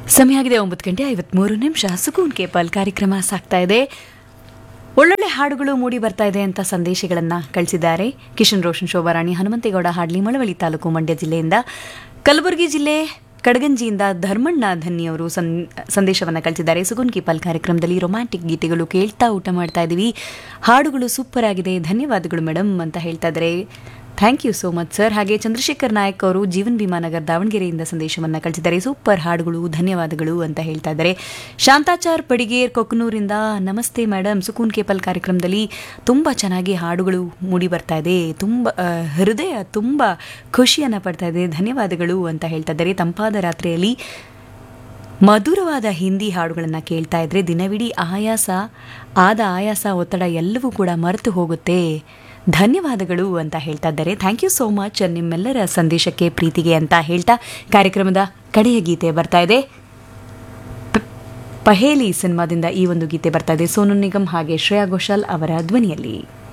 ಸಮಯ ಆಗಿದೆ ಒಂಬತ್ತು ಗಂಟೆ ಐವತ್ಮೂರು ನಿಮಿಷ ಸುಕೂನ್ ಕೇಪಲ್ ಕಾರ್ಯಕ್ರಮ ಸಾಗ್ತಾ ಇದೆ ಒಳ್ಳೊಳ್ಳೆ ಹಾಡುಗಳು ಮೂಡಿ ಬರ್ತಾ ಇದೆ ಅಂತ ಸಂದೇಶಗಳನ್ನ ಕಳಿಸಿದ್ದಾರೆ ಕಿಶನ್ ರೋಷನ್ ಶೋಭಾರಾಣಿ ಹನುಮಂತೇಗೌಡ ಹಾಡ್ಲಿ ಮಳವಳ್ಳಿ ತಾಲೂಕು ಮಂಡ್ಯ ಜಿಲ್ಲೆಯಿಂದ ಕಲಬುರಗಿ ಜಿಲ್ಲೆ ಕಡಗಂಜಿಯಿಂದ ಧರ್ಮಣ್ಣ ಧನ್ಯವರು ಸಂ ಸಂದೇಶವನ್ನು ಕಳಿಸಿದ್ದಾರೆ ಸುಗುನ್ ಕೀಪಲ್ ಕಾರ್ಯಕ್ರಮದಲ್ಲಿ ರೊಮ್ಯಾಂಟಿಕ್ ಗೀತೆಗಳು ಕೇಳ್ತಾ ಊಟ ಮಾಡ್ತಾ ಇದ್ದೀವಿ ಹಾಡುಗಳು ಸೂಪರ್ ಆಗಿದೆ ಧನ್ಯವಾದಗಳು ಮೇಡಮ್ ಅಂತ ಹೇಳ್ತಾ ಇದ್ದಾರೆ thank you so much sir ಹಾಗೆ ಚಂದ್ರಶೇಖರ್ ನಾಯಕ್ ಅವರು ಜೀವನ್ ಭೀಮಾನಗರ್ ದಾವಣಗೆರೆಯಿಂದ ಸಂದೇಶವನ್ನು ಕಳಿಸಿದ್ದಾರೆ ಸೂಪರ್ ಹಾಡುಗಳು ಧನ್ಯವಾದಗಳು ಅಂತ ಹೇಳ್ತಾ ಇದ್ದಾರೆ ಶಾಂತಾಚಾರ್ ಪಡಿಗೇರ್ ಕೊಕ್ಕನೂರಿಂದ ನಮಸ್ತೆ ಮೇಡಮ್ ಸುಕೂನ್ ಕೇಪಲ್ ಕಾರ್ಯಕ್ರಮದಲ್ಲಿ ತುಂಬ ಚೆನ್ನಾಗಿ ಹಾಡುಗಳು ಮೂಡಿ ಬರ್ತಾ ಇದೆ ತುಂಬ ಆ, ಹೃದಯ ತುಂಬ ಖುಷಿಯನ್ನು ಪಡ್ತಾ ಇದೆ ಧನ್ಯವಾದಗಳು ಅಂತ ಹೇಳ್ತಾ ಇದ್ದಾರೆ ತಂಪಾದ ರಾತ್ರಿಯಲ್ಲಿ ಮಧುರವಾದ ಹಿಂದಿ ಹಾಡುಗಳನ್ನು ಕೇಳ್ತಾ ಇದ್ರೆ ದಿನವಿಡೀ ಆಯಾಸ ಆದ ಆಯಾಸ ಒತ್ತಡ ಎಲ್ಲವೂ ಕೂಡ ಮರೆತು ಹೋಗುತ್ತೆ ಧನ್ಯವಾದಗಳು ಅಂತ ಹೇಳ್ತಾ ಇದ್ದಾರೆ ಥ್ಯಾಂಕ್ ಯು ಸೋ ಮಚ್ ನಿಮ್ಮೆಲ್ಲರ ಸಂದೇಶಕ್ಕೆ ಪ್ರೀತಿಗೆ ಅಂತ ಹೇಳ್ತಾ ಕಾರ್ಯಕ್ರಮದ ಕಡೆಯ ಗೀತೆ ಬರ್ತಾ ಇದೆ ಪ- ಪಹೇಲಿ ಸಿನಿಮಾದಿಂದ ಈ ಒಂದು ಗೀತೆ ಬರ್ತಾ ಇದೆ ಸೋನು ನಿಗಮ್ ಹಾಗೆ ಶ್ರೇಯಾ ಘೋಷಾಲ್ ಅವರ ಧ್ವನಿಯಲ್ಲಿ